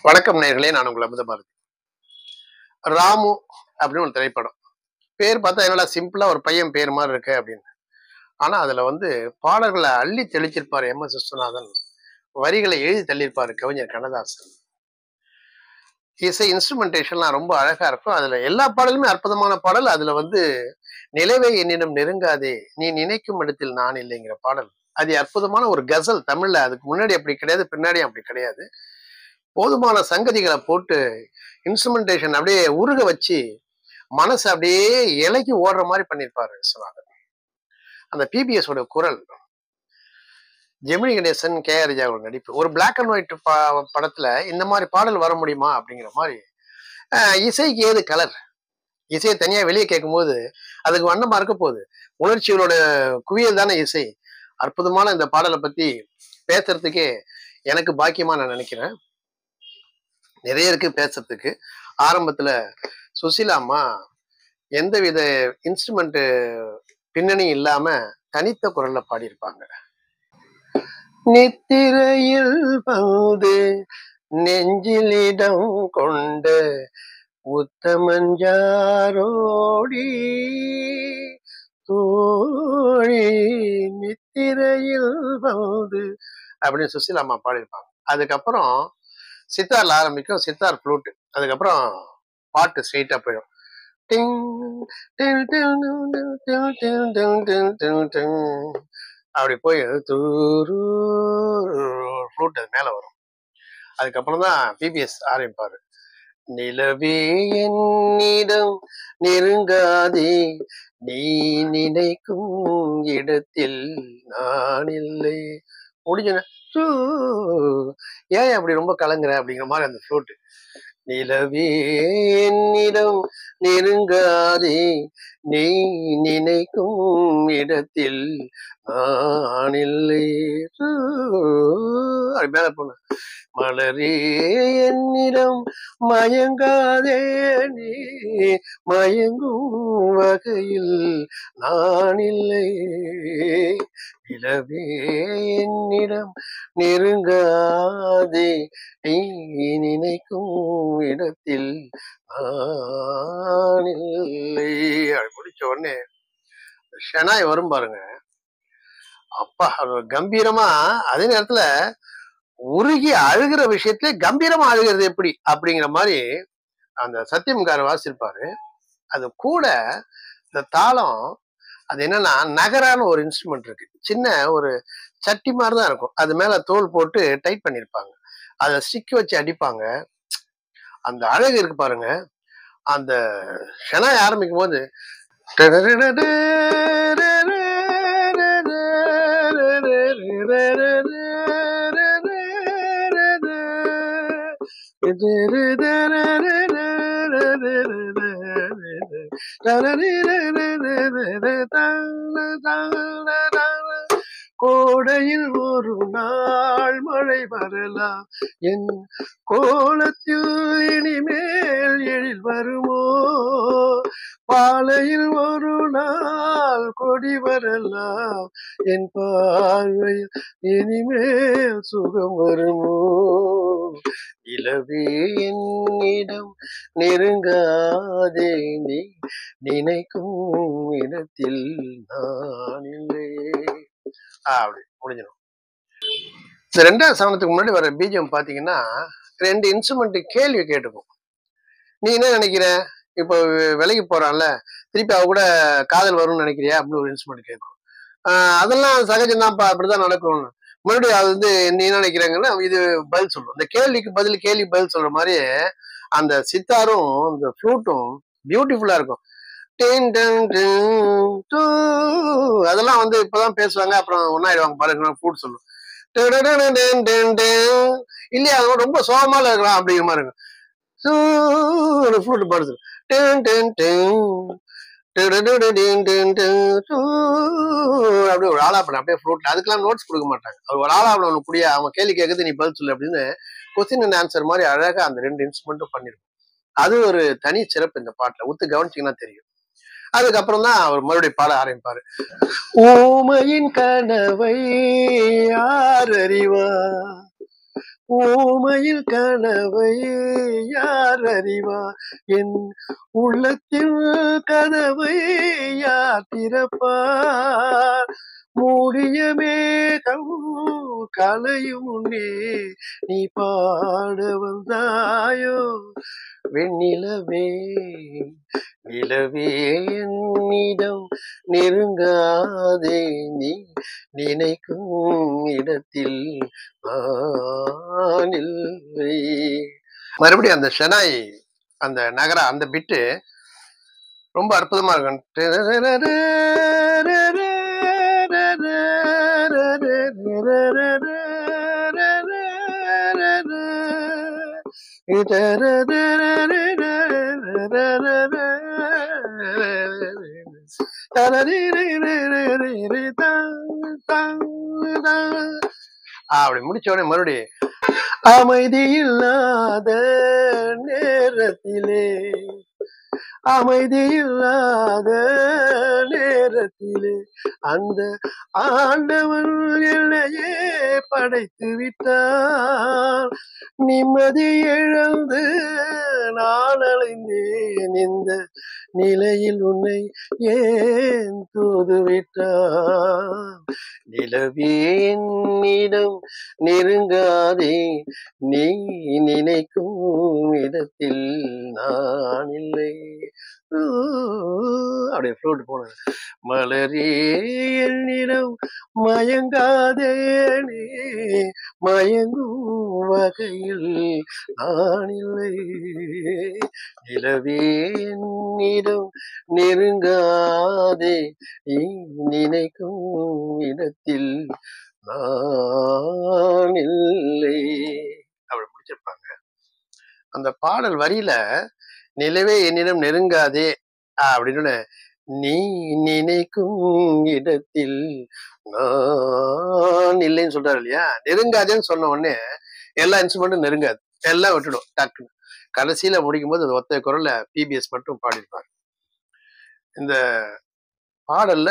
வணக்கம் நேர்களே நான் உங்கள் அமுதபாரதி ராமு அப்படின்னு ஒரு திரைப்படம் பேர் பார்த்தா என்னடா சிம்பிளா ஒரு பையன் பேர் மாதிரி இருக்கு அப்படின்னு ஆனா அதுல வந்து பாடல்களை அள்ளி தெளிச்சிருப்பார் எம் எஸ் விஸ்வநாதன் வரிகளை எழுதி தள்ளியிருப்பாரு கவிஞர் கண்ணதாசன் இசை இன்ஸ்ட்ருமெண்டேஷன்லாம் ரொம்ப அழகா இருக்கும் அதுல எல்லா பாடலுமே அற்புதமான பாடல் அதுல வந்து நிலவை என்னிடம் நெருங்காதே நீ நினைக்கும் இடத்தில் நான் இல்லைங்கிற பாடல் அது அற்புதமான ஒரு கசல் தமிழ்ல அதுக்கு முன்னாடி அப்படி கிடையாது பின்னாடி அப்படி கிடையாது போதுமான சங்கதிகளை போட்டு இன்ஸ்ட்ருமெண்டேஷன் அப்படியே உருக வச்சு மனசு அப்படியே இலைக்கு ஓடுற மாதிரி பண்ணியிருப்பாரு விஸ்வநாதன் அந்த பிபிஎஸ் ஓட குரல் ஜெமினி கணேசன் கே ஆர் விஜயாவோட நடிப்பு ஒரு பிளாக் அண்ட் ஒயிட் படத்துல இந்த மாதிரி பாடல் வர முடியுமா அப்படிங்கிற மாதிரி ஆஹ் இசைக்கு ஏது கலர் இசையை தனியா வெளியே கேட்கும்போது அதுக்கு வண்ணமா இருக்க போகுது உணர்ச்சிகளோட குவியல் தானே இசை அற்புதமான இந்த பாடலை பத்தி பேசுறதுக்கே எனக்கு பாக்கியமா நான் நினைக்கிறேன் நிறைய இருக்கு பேசுறதுக்கு ஆரம்பத்துல சுசிலா அம்மா எந்தவித இன்ஸ்ட்ருமெண்ட் பின்னணி இல்லாம தனித்த குரல்ல பாடியிருப்பாங்க நித்திரையில் வந்து நெஞ்சிலிடம் கொண்ட உத்தமஞ்சாரோடி தோழி நித்திரையில் வந்து அப்படின்னு சுசிலா அம்மா பாடியிருப்பாங்க அதுக்கப்புறம் சித்தார்ல ஆரம்பிக்கும் சித்தார் ஃப்ளூட் அதுக்கப்புறம் பாட்டு ஸ்ட்ரெயிட்டா போயிடும் டிங் டிங் டிங் டிங் டிங் டிங் டிங் டிங் டிங் டிங். அப்படி போய் தூரு ஃப்ளூட் அது மேல வரும் அதுக்கப்புறம் தான் பிபிஎஸ் ஆரம்பிப்பாரு நிலவே என்னிடம் நெருங்காதே நீ நினைக்கும் இடத்தில் நான் இல்லை முடிஞ்சன ஏன் அப்படி ரொம்ப கலங்குற அப்படிங்கிற மாதிரி அந்த ஃப்ளூட் நிலவே என்னிடம் நெருங்காதே நீ நினைக்கும் இடத்தில் நான் இல்லை ஊ, அப்படி மேல போன மலரே என்னிடம் மயங்காதே நீ மயங்கும் வகையில் நான் இல்லை நிலவே என்னிடம் நெருங்காதே நீ நினைக்கும் இடத்தில் நான் இல்லை அப்படி முடிச்ச உடனே ஷெனாய் வரும் பாருங்க அப்பா அது கம்பீரமா அதே நேரத்துல உருகி அழுகிற விஷயத்துல கம்பீரமா அழுகிறது எப்படி அப்படிங்கிற மாதிரி அந்த சத்தியம்கார வாசிருப்பாரு அது கூட இந்த தாளம் அது என்னன்னா நகரான ஒரு இன்ஸ்ட்ருமெண்ட் இருக்கு சின்ன ஒரு சட்டி மாதிரி தான் இருக்கும் அது மேல தோல் போட்டு டைட் பண்ணிருப்பாங்க அதை ஸ்டிக் வச்சு அடிப்பாங்க அந்த அழகு இருக்கு பாருங்க அந்த ஷெனாய் ஆரம்பிக்கும் போது கோடையில் ஒரு நாள் மழை வரலாம் என் கோலத்தில் இனிமேல் எழில் வருமோ பாலையில் ஒரு நாள் கொடி வரலாம் என் பார்வையில் இனிமேல் சுகம் வருமோ இளவே என்னிடம் நெருங்காதே நீ நினைக்கும் இடத்தில் நான் இல்லை ஆ, அப்படி முடிஞ்சிடும் இந்த ரெண்டாவது சவனத்துக்கு முன்னாடி வர பீஜம் பாத்தீங்கன்னா ரெண்டு இன்ஸ்ட்ருமெண்ட் கேள்வி கேட்டுக்கும் நீ என்ன நினைக்கிற இப்போ விலைக்கு போறான்ல திருப்பி அவ கூட காதல் வரும்னு நினைக்கிறியா அப்படின்னு ஒரு இன்ஸ்ட்ருமெண்ட் கேட்கும் ஆஹ் அதெல்லாம் சகஜம்தான்ப்பா அப்படிதான் நடக்கும் மறுபடியும் அது வந்து நீ என்ன நினைக்கிறாங்கன்னா இது பதில் சொல்லும் இந்த கேள்விக்கு பதில் கேள்வி பதில் சொல்ற மாதிரி அந்த சித்தாரும் அந்த ஃப்ளூட்டும் பியூட்டிஃபுல்லா இருக்கும் டின் டின் டின் டூ. அதெல்லாம் வந்து இப்பதான் பேசுவாங்க அப்புறம் ஒன்னாயிடுவாங்க பாருங்க ஃப்ளூட் சொல்லும் டிடிடிடின் டின் டின் டின். இல்லையா அது ரொம்ப சோகமால இருக்கலாம் அப்படிங்கிற மாதிரி இருக்கும் சூ ஃப்ளூட் பாடுது டின் டின் டின். டிடிடிடின் டின் டின் டூ. அப்படியே ஒரு ஆலாப்படம் அப்படியே ஃப்ளூட் அதுக்கெல்லாம் நோட்ஸ் கொடுக்க மாட்டாங்க அவர் ஒரு ஆலாப்படம் ஒன்று புரியா அவன் கேள்வி கேட்குது நீ பதில் சொல்லு அப்படின்னு கொஸ்டின் அண்ட் ஆன்சர் மாதிரி அழகா அந்த ரெண்டு இன்ஸ்ட்ருமெண்ட்டும் பண்ணிருக்கும் அது ஒரு தனி சிறப்பு இந்த பாட்டுல உத்து கவனிச்சீங்கன்னா தெரியும் அதுக்கப்புறம் தான் அவர் மறுபடியும் பாட ஆரம்பிப்பாரு ஊமையின் கனவை யார் அறிவா ஓமையில் கனவை யார் அறிவார் என் உள்ளத்தில் கதவை யார் திறப்பார் மூடிய மேகம் கலையும் முன்னே நீ பாட வந்தாயோ வெண்ணிலவே நிலவே என்னிடம் நெருங்காதே நீ நினைக்கும் இடத்தில் நான் இல்லை மறுபடியும் அந்த ஷெனாய் அந்த நகர அந்த பிட்டு ரொம்ப அற்புதமா இருக்கும் அப்படி முடிச்ச உடனே மறுபடியும் அமைதி இல்லாத நேரத்திலே அமைதி இல்லாத நேரத்திலே அந்த ஆண்டவன் என்னையே படைத்து விட்டான் நிம்மதி இழந்து நான் அலைந்தேன் இந்த நிலையில் உன்னை ஏன் தூது விட்டான் நிலவேனிடம் நெருங்காதே நீ நினைக்கும் இடத்தில் நான் இல்லை ஊ, அப்படியே ஃப்ளோட் போன மலரே என்னிடம் மயங்காதே நீ மயங்கும் வகையில் நான் இல்லை நிலவே என்னிடம் நெருங்காதே நீ நினைக்கும் இடத்தில் நான் இல்லை அப்படி முடிச்சிருப்பாங்க அந்த பாடல் வரியில நிலவே என்னிடம் நெருங்காதே அப்படின்னு நீ நினைக்கும் இடத்தில் நான் இல்லைன்னு சொல்றாரு இல்லையா நெருங்காதேன்னு சொன்ன உடனே எல்லா இன்ஸ்ட்ருமெண்ட்டும் நெருங்காது எல்லாம் விட்டுடும் டக்குன்னு கடைசியில முடிக்கும் போது அது ஒத்த குரல்ல பிபிஎஸ் மட்டும் பாடியிருப்பார் இந்த பாடல்ல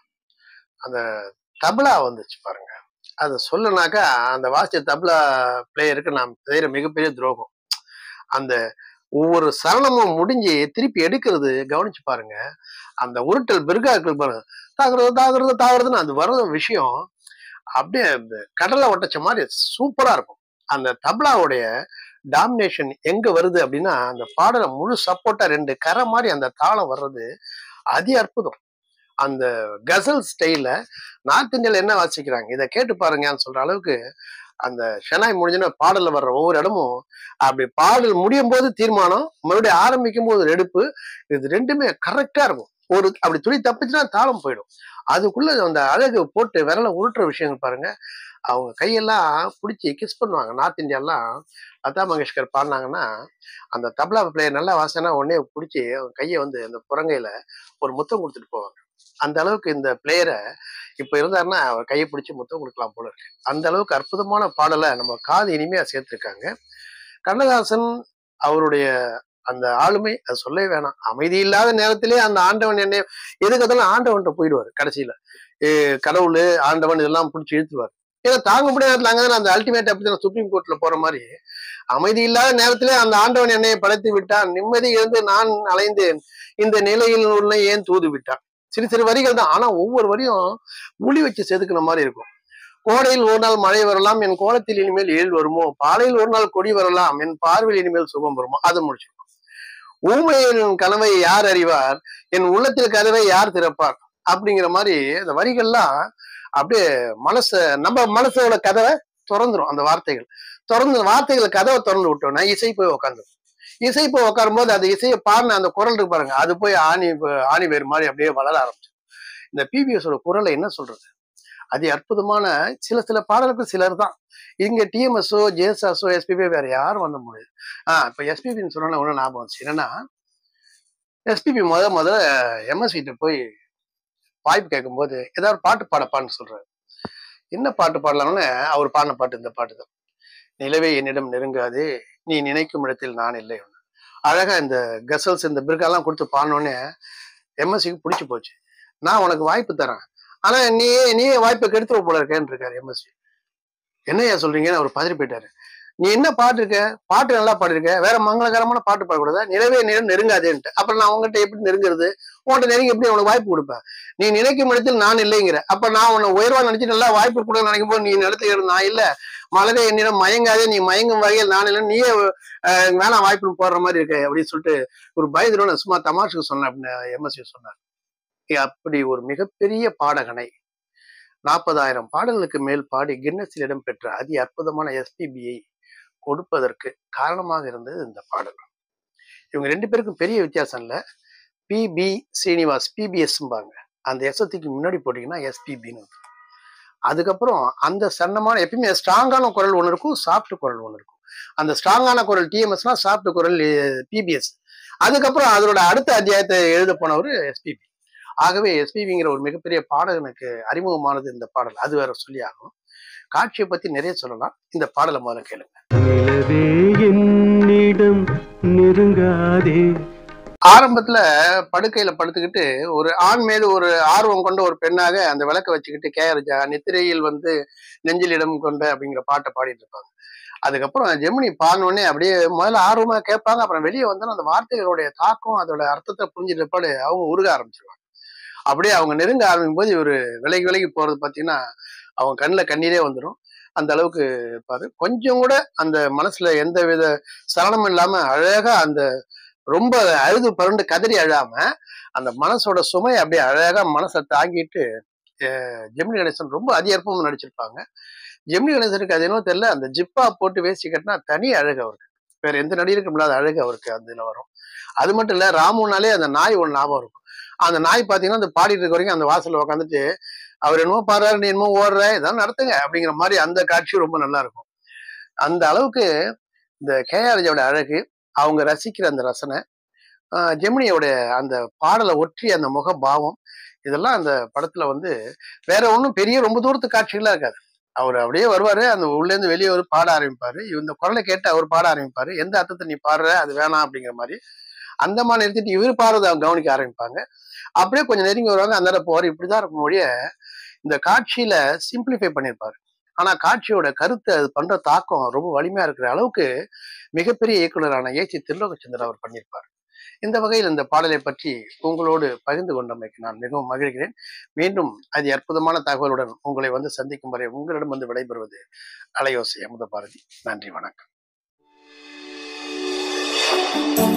அந்த தபலா வந்துச்சு பாருங்க அதை சொல்லனாக்கா அந்த வாசிச்ச தபலா பிளேயருக்கு நாம் செய்யற மிகப்பெரிய துரோகம் அந்த ஒவ்வொரு சரணமும் முடிஞ்சு திருப்பி எடுக்கிறது கவனிச்சு பாருங்க அந்த உருட்டல் பிற்காக்கள் பாருங்க தாக்குறது தாக்குறது தாக்குறதுன்னு அது வர்ற விஷயம் அப்படியே இந்த கடலை ஒட்டச்ச மாதிரி சூப்பரா இருக்கும் அந்த தபலாவுடைய டாமினேஷன் எங்க வருது அப்படின்னா அந்த பாடலை முழு சப்போர்ட்டா ரெண்டு கரை மாதிரி அந்த தாளம் வர்றது அதி அற்புதம் அந்த கசல் ஸ்டைல நார்த் இந்தியால என்ன வாசிக்கிறாங்க இதை கேட்டு பாருங்கன்னு சொல்ற அளவுக்கு அந்த ஷெனாய் முடிஞ்சுன்னா பாடல்ல வர்ற ஒவ்வொரு இடமும் அப்படி பாடல் முடியும் போது தீர்மானம் மறுபடியும் ஆரம்பிக்கும் போது எடுப்பு இது ரெண்டுமே கரெக்டா இருக்கும் ஒரு அப்படி துளி தப்பிச்சுன்னா தாளம் போயிடும் அதுக்குள்ள அந்த அழகு போட்டு விரல உருட்டுற விஷயங்கள் பாருங்க அவங்க கையெல்லாம் பிடிச்சி கிஸ் பண்ணுவாங்க நார்த் இந்தியாலாம் லதா மங்கேஷ்கர் பாடினாங்கன்னா அந்த தபலா பிளேயர் நல்லா வாசனா உடனே பிடிச்சி அவங்க கையை வந்து அந்த புறங்கையில ஒரு முத்தம் கொடுத்துட்டு போவாங்க அந்த அளவுக்கு இந்த பிளேயரை இப்ப இருந்தாருன்னா அவர் கையை பிடிச்சி முத்தம் கொடுக்கலாம் போல இருக்கு அந்த அளவுக்கு அற்புதமான பாடலை நம்ம காது இனிமையா சேர்த்திருக்காங்க கண்ணதாசன் அவருடைய அந்த ஆளுமை அது சொல்லவே வேணாம் அமைதி இல்லாத நேரத்திலே அந்த ஆண்டவன் என்னை எதுக்கு அதெல்லாம் ஆண்டவன்கிட்ட போயிடுவார் கடைசியில ஏ, கடவுள் ஆண்டவன் இதெல்லாம் பிடிச்சி இழுத்துவார் ஏன்னா தாங்க முடியாத நேரத்துல அங்கதானே அந்த அல்டிமேட் அப்படி சுப்ரீம் கோர்ட்ல போற மாதிரி அமைதி இல்லாத நேரத்திலே அந்த ஆண்டவன் என்னை படைத்து விட்டான் நிம்மதி இருந்து நான் அலைந்தேன் இந்த நிலையில் உன்னை ஏன் தூது விட்டான் சிறு சிறு வரிகள் தான் ஆனா ஒவ்வொரு வரியும் முழி வச்சு செதுக்குன மாதிரி இருக்கும் கோடையில் ஒரு நாள் மழை வரலாம் என் கோலத்தில் இனிமேல் ஏழ் வருமோ பாலையில் ஒரு நாள் கொடி வரலாம் என் பார்வையில் இனிமேல் சுகம் வருமோ அது முடிச்சிருக்கும் ஊமையின் கனவை யார் அறிவார் என் உள்ளத்தில் கதவை யார் திறப்பார் அப்படிங்கிற மாதிரி அந்த வரிகள்லாம் அப்படியே மனச நம்ம மனசோட கதவை திறந்துரும் அந்த வார்த்தைகள் திறந்து வார்த்தைகளை கதவை திறந்து விட்டோம்னா இசை போய் உட்காந்துரும் இசை போய் உட்காரும் போது அந்த இசையை பாடின அந்த குரல் இருக்கு பாருங்க அது போய் ஆணி ஆணி வேறு மாதிரி அப்படியே வளர ஆரம்பிச்சு இந்த பிபிஎஸோட குரலை என்ன சொல்றது அது அற்புதமான சில சில பாடலுக்கு சிலர் தான் இங்க டிஎம்எஸ்ஓ ஜேஎஸ்எஸ்ஓ எஸ்பிபி வேற யாரும் வந்த முடியாது ஆஹ் இப்ப எஸ்பிபின்னு சொன்னா ஒண்ணு ஞாபகம் வந்துச்சு என்னன்னா எஸ்பிபி முத முத எம்எஸ் கிட்ட போய் வாய்ப்பு கேட்கும்போது ஏதாவது பாட்டு பாடப்பான்னு சொல்றாரு என்ன பாட்டு பாடலாம்னு அவர் பாடின பாட்டு இந்த பாட்டு தான் நிலவே என்னிடம் நெருங்காதே நீ நினைக்கும் இடத்தில் நான் இல்லை அழகா இந்த கசல்ஸ் இந்த பிற்கெல்லாம் கொடுத்து பாடினோடனே எம்எஸ்சிக்கு பிடிச்சி போச்சு நான் உனக்கு வாய்ப்பு தரேன் ஆனா நீ நீ வாய்ப்பை கெடுத்துருவ போல இருக்கேன்னு இருக்காரு எம்எஸ்சி என்னையா சொல்றீங்கன்னு அவர் பதறி போயிட்டாரு நீ என்ன பாட்டு இருக்க பாட்டு நல்லா பாடிருக்க வேற மங்களகரமான பாட்டு பாடக்கூடாதா நிலவே நிலம் நெருங்காதேன்ட்டு அப்புறம் நான் உங்ககிட்ட எப்படி நெருங்குறது உன்கிட்ட நெருங்கி எப்படி உனக்கு வாய்ப்பு கொடுப்பேன் நீ நினைக்கும் இடத்தில் நான் இல்லைங்கிற அப்ப நான் உன்னை உயர்வா நினைச்சு நல்லா வாய்ப்பு கொடுக்க நினைக்கும் போது நீ நிலத்துக்கு நான் இல்ல மலரே என்னிடம் மயங்காதே நீ மயங்கும் வகையில் நான் இல்லை நீயே அஹ், வேணாம் வாய்ப்பு போடுற மாதிரி இருக்கு அப்படின்னு சொல்லிட்டு ஒரு பயந்துடும் சும்மா தமாஷுக்கு சொன்னேன் அப்படின்னு எம்எஸ்சி சொன்னார் ஏ, அப்படி ஒரு மிகப்பெரிய பாடகனை நாற்பதாயிரம் பாடல்களுக்கு மேல் பாடி கின்னஸில் இடம் பெற்ற அதி அற்புதமான எஸ்பிபியை கொடுப்பதற்கு காரணமாக இருந்தது இந்த பாடல் இவங்க ரெண்டு பேருக்கும் பெரிய வித்தியாசம் இல்லை பிபி ஸ்ரீனிவாஸ் பிபிஎஸ்ம்பாங்க அந்த எஸ்எத்துக்கு முன்னாடி போட்டிங்கன்னா எஸ்பிபின்னு வந்துரும். அதுக்கப்புறம் அந்த சன்னமான எப்பயுமே ஸ்ட்ராங்கான குரல் ஒன்று இருக்கும் சாஃப்ட் குரல் ஒன்று இருக்கும் அந்த ஸ்ட்ராங்கான குரல் டிஎம்எஸ்னா சாஃப்ட் குரல் பிபிஎஸ் அதுக்கப்புறம் அதோட அடுத்த அத்தியாயத்தை எழுத போனவர் எஸ்பிபி ஆகவே எஸ்பிபிங்கிற ஒரு மிகப்பெரிய பாடகனுக்கு அறிமுகமானது இந்த பாடல் அது வேற சொல்லி ஆகணும் காட்சியை பத்தி நிறைய சொல்லலாம் இந்த பாடலை முதல்ல கேளுங்க நிலவே என்னிடம் நெருங்காதே ஆரம்பத்துல படுக்கையில படுத்துக்கிட்டு ஒரு ஆண் மீது ஒரு ஆர்வம் கொண்ட ஒரு பெண்ணாக அந்த விளக்க வச்சுக்கிட்டு கேஆர்ஜா நித்திரையில் வந்து நெஞ்சில் இடம் கொண்ட அப்படிங்கிற பாட்டை பாடிட்டு இருப்பாங்க அதுக்கப்புறம் ஜெமினி பாடினோடனே அப்படியே முதல்ல ஆர்வமா கேட்பாங்க அப்புறம் வெளியே வந்தோன்னா அந்த வார்த்தைகளுடைய தாக்கம் அதோட அர்த்தத்தை புரிஞ்சிட்டப்பாடு அவங்க உருக ஆரம்பிச்சிருவாங்க அப்படியே அவங்க நெருங்க ஆரம்பிக்கும் போது இவர் விலகி விலகி போறது பார்த்தீங்கன்னா அவங்க கண்ணில் கண்ணீரே வந்துடும் அந்த அளவுக்கு இருப்பாரு கொஞ்சம் கூட அந்த மனசுல எந்த வித சலனமும் இல்லாம அழகா அந்த ரொம்ப அழுது பருண்டு கதறி அழாம அந்த மனசோட சுமை அப்படியே அழகா மனசை தாங்கிட்டு அஹ், ஜெமினி கணேசன் ரொம்ப அதி அற்புதமா நடிச்சிருப்பாங்க ஜெமினி கணேசனுக்கு அது என்னவோ தெரியல அந்த ஜிப்பா போட்டு வேஷ்டி கட்டினா தனி அழகு அவருக்கு வேற எந்த நடிகருக்கும் இல்லாத அழகு அவருக்கு அதுல வரும் அது மட்டும் இல்ல ராமுனாலே அந்த நாய் ஒன்று ஞாபகம் இருக்கும் அந்த நாய் பாத்தீங்கன்னா அந்த பாடிட்டு இருக்க வரைக்கும் அந்த வாசல்ல உட்காந்துட்டு அவர் என்னமோ பாடுறாரு நீ என்னமோ ஓடுற இதான் நடத்துங்க அப்படிங்கிற மாதிரி அந்த காட்சி ரொம்ப நல்லா இருக்கும் அந்த அளவுக்கு இந்த கேஆர்ஜியோட அழகு அவங்க ரசிக்கிற அந்த ரசனை ஆஹ் ஜெமினியோட அந்த பாடலை ஒற்றி அந்த முக பாவம் இதெல்லாம் அந்த படத்துல வந்து வேற ஒன்றும் பெரிய ரொம்ப தூரத்து காட்சிகளா இருக்காது அவர் அப்படியே வருவாரு அந்த உள்ள இருந்து வெளியே ஒரு பாட ஆரம்பிப்பாரு இந்த குரலை கேட்டு அவர் பாட ஆரம்பிப்பாரு எந்த அர்த்தத்தை நீ பாடுற அது வேணாம் அப்படிங்கிற மாதிரி அந்த மாதிரி நிறுத்திட்டு இவர் பாடுறதை அவங்க கவனிக்க ஆரம்பிப்பாங்க அப்படியே கொஞ்சம் நெருங்கி வருவாங்க அந்த இடத்துல போவார் இப்படிதான் இருக்கும் மொழிய இந்த காட்சியில சிம்பிளிஃபை பண்ணியிருப்பாரு ஆனா காட்சியோட கருத்து அது பண்ற தாக்கம் ரொம்ப வலிமையா இருக்கிற அளவுக்கு மிகப்பெரிய இயக்குனரான ஏசி திருலோகச்சந்திரன் அவர் பண்ணியிருப்பார் இந்த வகையில் இந்த பாடலை பற்றி உங்களோடு பகிர்ந்து கொண்டமைக்கு நான் மிகவும் மகிழ்கிறேன் மீண்டும் அது அற்புதமான தகவலுடன் உங்களை வந்து சந்திக்கும் வரை உங்களிடம் வந்து விடைபெறுவது அலையோசை அமுத பாரதி நன்றி வணக்கம்